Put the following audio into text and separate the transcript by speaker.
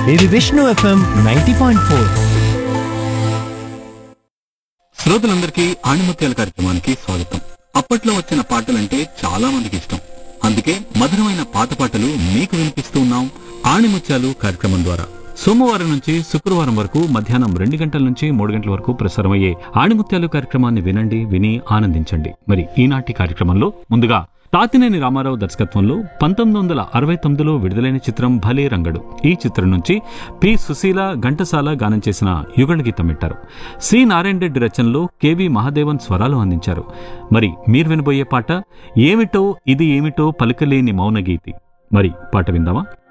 Speaker 1: ఇది Vishnu FM ninety point four
Speaker 2: శ్రోతలందరికీ ఆణిముత్యాల కార్యక్రమానికి స్వాగతం అప్పట్లో వచ్చిన పాటలంటే చాలా మందికి ఇష్టం అందుకే మధురమైన పాత పాటలు మీకు వినిపిస్తూ ఉన్నాం ఆణిముత్యాలు కార్యక్రమం ద్వారా సోమవారం నుంచి శుక్రవారం వరకు మధ్యాహ్నం రెండు గంటల నుంచి మూడు గంటల వరకు ప్రసారమయ్యే ఆణిముత్యాలు కార్యక్రమాన్ని వినండి విని ఆనందించండి మరి ఈనాటి కార్యక్రమంలో ముందుగా తాతినేని రామారావు దర్శకత్వంలో పంతొమ్మిది వందల అరవై తొమ్మిదిలో విడుదలైన చిత్రం భలే రంగడు ఈ చిత్రం నుంచి పి సుశీల ఘంటసాల గానం చేసిన యుగళ గీతం వింటారు సి నారాయణ రెడ్డి రచనలో కెవి మహాదేవన్ స్వరాలు అందించారు మరి మీరు వినబోయే పాట ఏమిటో ఇది ఏమిటో పలుకలేని మౌనగీతి మరి పాట విందామా